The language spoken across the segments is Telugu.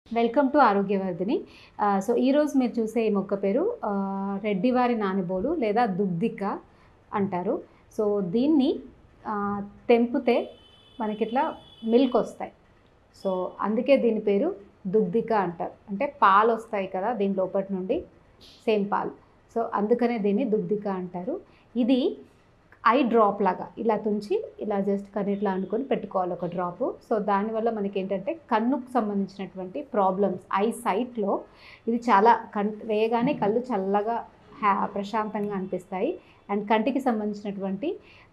వెల్కమ్ టు ఆరోగ్యవర్ధిని ఆ, సో ఈరోజు మీరు చూసే ఈ మొక్క పేరు ఆ, రెడ్డివారి నానిబోలు లేదా దుగ్ధిక అంటారు సో దీన్ని ఆ, తెంపితే మనకి ఇట్లా మిల్క్ వస్తాయి సో అందుకే దీని పేరు దుగ్ధిక అంటారు అంటే పాలు వస్తాయి కదా దీని లోపటి నుండి సేమ్ పాలు సో అందుకనే దీన్ని దుగ్ధిక అంటారు ఇది ఐ డ్రాప్ లాగా ఇలా తుంచి ఇలా జస్ట్ కన్నీటిలో అనుకొని పెట్టుకోవాలి ఒక డ్రాపు సో దానివల్ల మనకి ఏంటంటే కన్నుకు సంబంధించినటువంటి ప్రాబ్లమ్స్ ఐ సైట్లో ఇది చాలా కన్ వేయగానే కళ్ళు చల్లగా హ్యా ప్రశాంతంగా అనిపిస్తాయి అండ్ కంటికి సంబంధించినటువంటి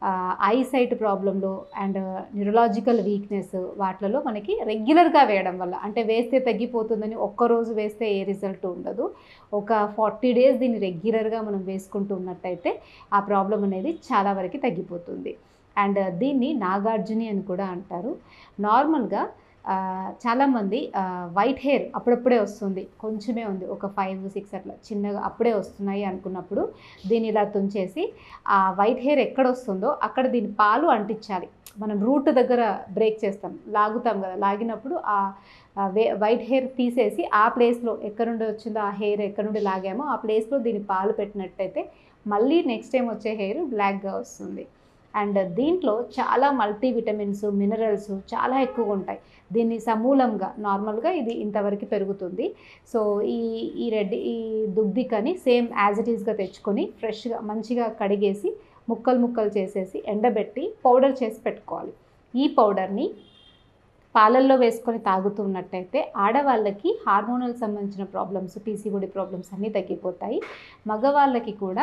ఐ సైట్ ప్రాబ్లంలో అండ్ న్యూరలాజికల్ వీక్నెస్ వాటిలలో మనకి రెగ్యులర్గా వేయడం వల్ల అంటే వేస్తే తగ్గిపోతుందని ఒక్కరోజు వేస్తే ఏ రిజల్ట్ ఉండదు ఒక ఫార్టీ డేస్ దీన్ని రెగ్యులర్గా మనం వేసుకుంటూ ఉన్నట్టయితే ఆ ప్రాబ్లం అనేది చాలా వరకు తగ్గిపోతుంది అండ్ దీన్ని నాగార్జుని అని కూడా అంటారు నార్మల్గా ఆ, చాలామంది వైట్ హెయిర్ అప్పుడప్పుడే వస్తుంది కొంచెమే ఉంది ఒక ఫైవ్ సిక్స్ అట్లా చిన్నగా అప్పుడే వస్తున్నాయి అనుకున్నప్పుడు దీన్ని ఇలా తుంచేసి ఆ వైట్ హెయిర్ ఎక్కడ వస్తుందో అక్కడ దీని పాలు అంటించాలి మనం రూట్ దగ్గర బ్రేక్ చేస్తాం లాగుతాం కదా లాగినప్పుడు ఆ ఆ వే వైట్ హెయిర్ తీసేసి ఆ ప్లేస్లో ఎక్కడ నుండి వచ్చిందో ఆ హెయిర్ ఎక్కడ నుండి లాగామో ఆ ప్లేస్లో దీని పాలు పెట్టినట్టయితే మళ్ళీ నెక్స్ట్ టైం వచ్చే హెయిర్ బ్లాక్గా వస్తుంది అండ్ దీంట్లో చాలా మల్టీ విటమిన్స్ మినరల్స్ చాలా ఎక్కువగా ఉంటాయి దీన్ని సమూలంగా నార్మల్గా ఇది ఇంతవరకు పెరుగుతుంది సో ఈ ఈ రెడ్డి ఈ దుగ్ధికని సేమ్ యాజ్ ఇట్ ఈస్గా తెచ్చుకొని ఫ్రెష్గా మంచిగా కడిగేసి ముక్కలు ముక్కలు చేసేసి ఎండబెట్టి పౌడర్ చేసి పెట్టుకోవాలి ఈ పౌడర్ని పాలల్లో వేసుకొని తాగుతున్నట్టయితే ఆడవాళ్ళకి హార్మోనల్ సంబంధించిన ప్రాబ్లమ్స్ పీసీఓడి ప్రాబ్లమ్స్ అన్నీ తగ్గిపోతాయి మగవాళ్ళకి కూడా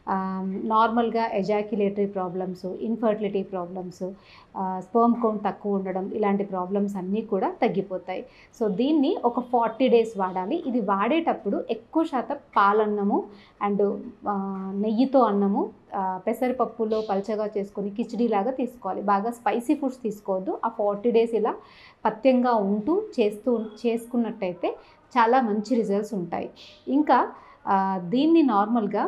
నార్మల్గా ejaculatory problems infertility problems sperm count తక్కువ ఉండడం ఇలాంటి ప్రాబ్లమ్స్ అన్నీ కూడా తగ్గిపోతాయి సో దీన్ని ఒక ఫార్టీ డేస్ వాడాలి ఇది వాడేటప్పుడు ఎక్కువ శాతం పాలన్నము అండ్ నెయ్యితో అన్నము ఆ, పెసరపప్పులో పల్చగా చేసుకొని కిచిడీలాగా తీసుకోవాలి బాగా స్పైసీ ఫుడ్స్ తీసుకోవద్దు ఆ ఫార్టీ డేస్ ఇలా పథ్యంగా ఉంటూ చేస్తూ చేసుకున్నట్టయితే చాలా మంచి రిజల్ట్స్ ఉంటాయి ఇంకా ఆ, దీన్ని నార్మల్గా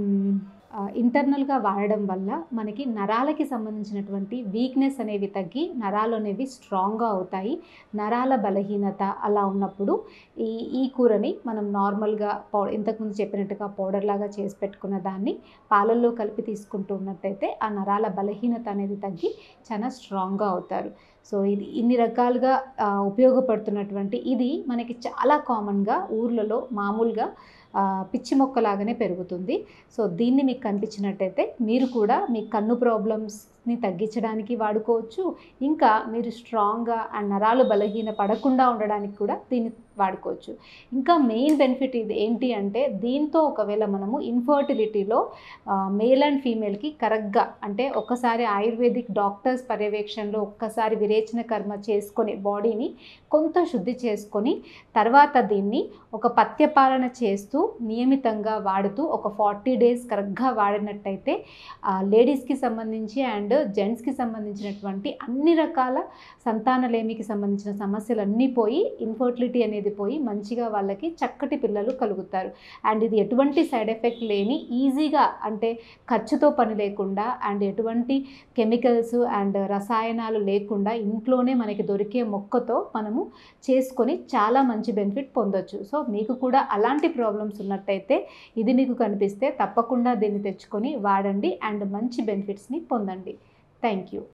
ఇంటర్నల్గా వాడడం వల్ల మనకి నరాలకి సంబంధించినటువంటి వీక్నెస్ అనేవి తగ్గి నరాలు అనేవి స్ట్రాంగ్గా అవుతాయి నరాల బలహీనత అలా ఉన్నప్పుడు ఈ ఈ కూరని మనం నార్మల్గా పౌ ఇంతకుముందు చెప్పినట్టుగా పౌడర్ లాగా చేసి పెట్టుకున్న దాన్ని పాలల్లో కలిపి తీసుకుంటూ ఉన్నట్టయితే ఆ నరాల బలహీనత అనేది తగ్గి చాలా స్ట్రాంగ్గా అవుతారు సో ఇది ఇన్ని రకాలుగా ఆ, ఉపయోగపడుతున్నటువంటి ఇది మనకి చాలా కామన్గా ఊర్లలో మామూలుగా ఆ, పిచ్చి మొక్కలాగానే పెరుగుతుంది సో దీన్ని మీకు కనిపించినట్టయితే మీరు కూడా మీ కన్ను ప్రాబ్లమ్స్ని తగ్గించడానికి వాడుకోవచ్చు ఇంకా మీరు స్ట్రాంగ్గా అండ్ నరాలు బలహీన పడకుండా ఉండడానికి కూడా దీన్ని వాడుకోవచ్చు ఇంకా మెయిన్ బెనిఫిట్ ఇది ఏంటి అంటే దీంతో ఒకవేళ మనము ఇన్ఫర్టిలిటీలో మేల్ అండ్ ఫీమేల్కి కరెక్ట్గా అంటే ఒక్కసారి ఆయుర్వేదిక్ డాక్టర్స్ పర్యవేక్షణలో ఒక్కసారి విరేచన కర్మ చేసుకొని బాడీని కొంత శుద్ధి చేసుకొని తర్వాత దీన్ని ఒక పథ్యపాలన చేస్తూ నియమితంగా వాడుతూ ఒక ఫార్టీ డేస్ కరెక్ట్గా వాడినట్టయితే లేడీస్కి సంబంధించి అండ్ జెంట్స్కి సంబంధించినటువంటి అన్ని రకాల సంతానలేమికి సంబంధించిన సమస్యలు అన్నీ పోయి ఇన్ఫర్టిలిటీ అనేది పోయి మంచిగా వాళ్ళకి చక్కటి పిల్లలు కలుగుతారు అండ్ ఇది ఎటువంటి సైడ్ ఎఫెక్ట్ లేని ఈజీగా అంటే ఖర్చుతో పని లేకుండా అండ్ ఎటువంటి కెమికల్స్ అండ్ రసాయనాలు లేకుండా ఇంట్లోనే మనకి దొరికే మొక్కతో మనము చేసుకొని చాలా మంచి బెనిఫిట్ పొందొచ్చు సో మీకు కూడా అలాంటి ప్రాబ్లమ్స్ ఉన్నట్టయితే ఇది మీకు కనిపిస్తే తప్పకుండా దీన్ని తెచ్చుకొని వాడండి అండ్ మంచి బెనిఫిట్స్ని పొందండి థ్యాంక్ యూ